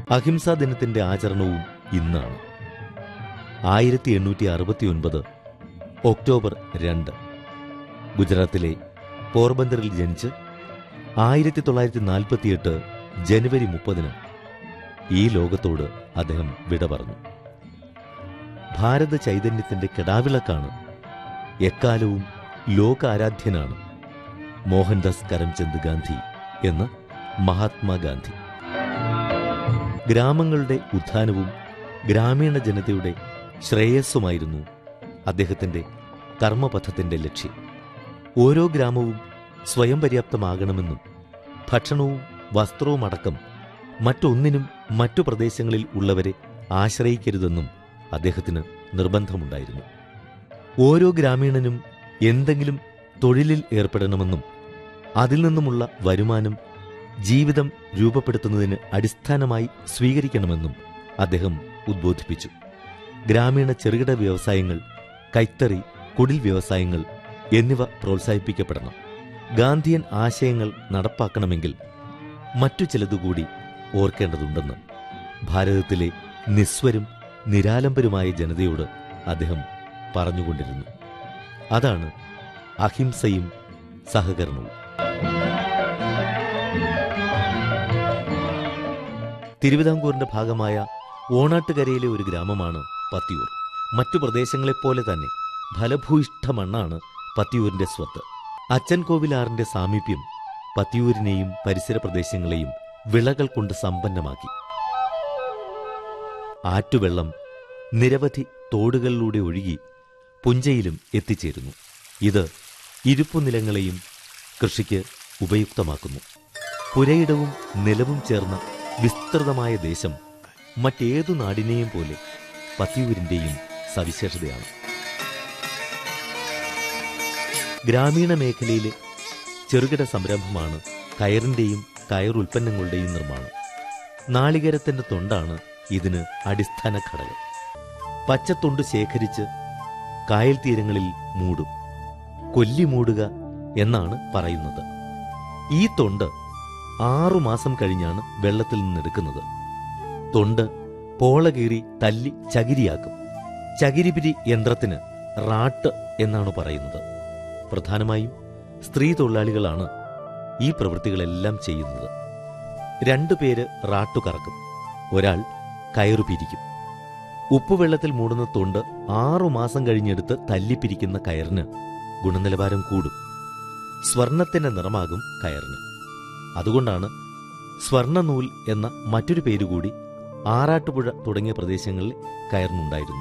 അഹിംസാ ദിനത്തിന്റെ ആചരണവും ഇന്നാണ് ആയിരത്തി എണ്ണൂറ്റി അറുപത്തിയൊൻപത് ഒക്ടോബർ രണ്ട് ഗുജറാത്തിലെ പോർബന്തറിൽ ജനിച്ച് ആയിരത്തി തൊള്ളായിരത്തി നാൽപ്പത്തിയെട്ട് ജനുവരി മുപ്പതിന് ഈ ലോകത്തോട് അദ്ദേഹം വിട പറഞ്ഞു ഭാരത ചൈതന്യത്തിന്റെ കെടാവിളക്കാണ് എക്കാലവും ലോകാരാധ്യനാണ് മോഹൻദാസ് കരംചന്ദ് ഗാന്ധി എന്ന് മഹാത്മാഗാന്ധി ഗ്രാമങ്ങളുടെ ഉത്ഥാനവും ഗ്രാമീണ ജനതയുടെ ശ്രേയസ്സുമായിരുന്നു അദ്ദേഹത്തിന്റെ കർമ്മപഥത്തിന്റെ ലക്ഷ്യം ഓരോ ഗ്രാമവും സ്വയം പര്യാപ്തമാകണമെന്നും ഭക്ഷണവും വസ്ത്രവുമടക്കം മറ്റൊന്നിനും മറ്റു പ്രദേശങ്ങളിൽ ഉള്ളവരെ ആശ്രയിക്കരുതെന്നും അദ്ദേഹത്തിന് നിർബന്ധമുണ്ടായിരുന്നു ഓരോ ഗ്രാമീണനും എന്തെങ്കിലും തൊഴിലിൽ ഏർപ്പെടണമെന്നും അതിൽ നിന്നുമുള്ള വരുമാനം ജീവിതം രൂപപ്പെടുത്തുന്നതിന് അടിസ്ഥാനമായി സ്വീകരിക്കണമെന്നും അദ്ദേഹം ഉദ്ബോധിപ്പിച്ചു ഗ്രാമീണ ചെറുകിട വ്യവസായങ്ങൾ കൈത്തറി കുടിൽ വ്യവസായങ്ങൾ എന്നിവ പ്രോത്സാഹിപ്പിക്കപ്പെടണം ഗാന്ധിയൻ ആശയങ്ങൾ നടപ്പാക്കണമെങ്കിൽ മറ്റു ചിലതുകൂടി ഓർക്കേണ്ടതുണ്ടെന്ന് ഭാരതത്തിലെ നിസ്വരും നിരാലംബരുമായ ജനതയോട് അദ്ദേഹം പറഞ്ഞുകൊണ്ടിരുന്നു അതാണ് അഹിംസയും സഹകരണവും തിരുവിതാംകൂറിന്റെ ഭാഗമായ ഓണാട്ടുകരയിലെ ഒരു ഗ്രാമമാണ് പത്തിയൂർ മറ്റു പ്രദേശങ്ങളെപ്പോലെ തന്നെ ഫലഭൂയിഷ്ഠ മണ്ണാണ് പത്തിയൂരിന്റെ സ്വത്ത് അച്ചൻ കോവിലാറിന്റെ സാമീപ്യം പത്തിയൂരിനെയും പരിസര പ്രദേശങ്ങളെയും വിളകൾ കൊണ്ട് സമ്പന്നമാക്കി ആറ്റുവെള്ളം നിരവധി തോടുകളിലൂടെ ഒഴുകി പുഞ്ചയിലും എത്തിച്ചേരുന്നു ഇത് ഇരുപ്പുനിലങ്ങളെയും കൃഷിക്ക് ഉപയുക്തമാക്കുന്നു പുരയിടവും നിലവും ചേർന്ന വിസ്തൃതമായ ദേശം മറ്റേതു നാടിനെയും പോലെ പത്തിയൂരിന്റെയും സവിശേഷതയാണ് ഗ്രാമീണ മേഖലയിലെ ചെറുകിട സംരംഭമാണ് കയറിന്റെയും കയർ ഉൽപ്പന്നങ്ങളുടെയും നിർമ്മാണം നാളികേരത്തിന്റെ തൊണ്ടാണ് ഇതിന് അടിസ്ഥാന ഘടകം പച്ചത്തൊണ്ട് ശേഖരിച്ച് കായൽ തീരങ്ങളിൽ മൂടും കൊല്ലി മൂടുക എന്നാണ് പറയുന്നത് ഈ തൊണ്ട് ആറുമാസം കഴിഞ്ഞാണ് വെള്ളത്തിൽ നിന്നെടുക്കുന്നത് തൊണ്ട് പോളകീറി തല്ലി ചകിരിയാക്കും ചകിരിപിരി യന്ത്രത്തിന് റാട്ട് എന്നാണ് പറയുന്നത് പ്രധാനമായും സ്ത്രീ തൊഴിലാളികളാണ് ഈ പ്രവൃത്തികളെല്ലാം ചെയ്യുന്നത് രണ്ടുപേര് റാട്ടു കറക്കും ഒരാൾ കയറു പിരിക്കും ഉപ്പുവെള്ളത്തിൽ മൂടുന്ന തൊണ്ട് ആറുമാസം കഴിഞ്ഞെടുത്ത് തല്ലിപ്പിരിക്കുന്ന കയറിന് ഗുണനിലവാരം കൂടും സ്വർണത്തിന്റെ നിറമാകും കയറിന് അതുകൊണ്ടാണ് സ്വർണനൂൽ എന്ന മറ്റൊരു പേരുകൂടി ആറാട്ടുപുഴ തുടങ്ങിയ പ്രദേശങ്ങളിൽ കയറിനുണ്ടായിരുന്നു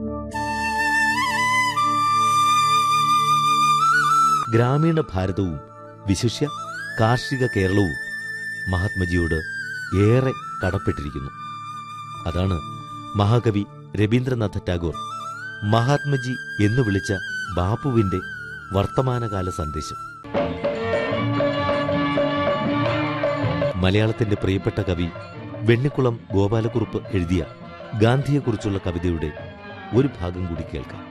ഗ്രാമീണ ഭാരതവും വിശിഷ്യ കാർഷിക കേരളവും മഹാത്മജിയോട് ഏറെ കടപ്പെട്ടിരിക്കുന്നു അതാണ് മഹാകവി രവീന്ദ്രനാഥ ടാഗോർ മഹാത്മജി എന്നു വിളിച്ച ബാപ്പുവിന്റെ വർത്തമാനകാല സന്ദേശം മലയാളത്തിന്റെ പ്രിയപ്പെട്ട കവി വെണ്ണിക്കുളം ഗോപാലക്കുറുപ്പ് എഴുതിയ ഗാന്ധിയെക്കുറിച്ചുള്ള കവിതയുടെ ഒരു ഭാഗം കൂടി കേൾക്കാം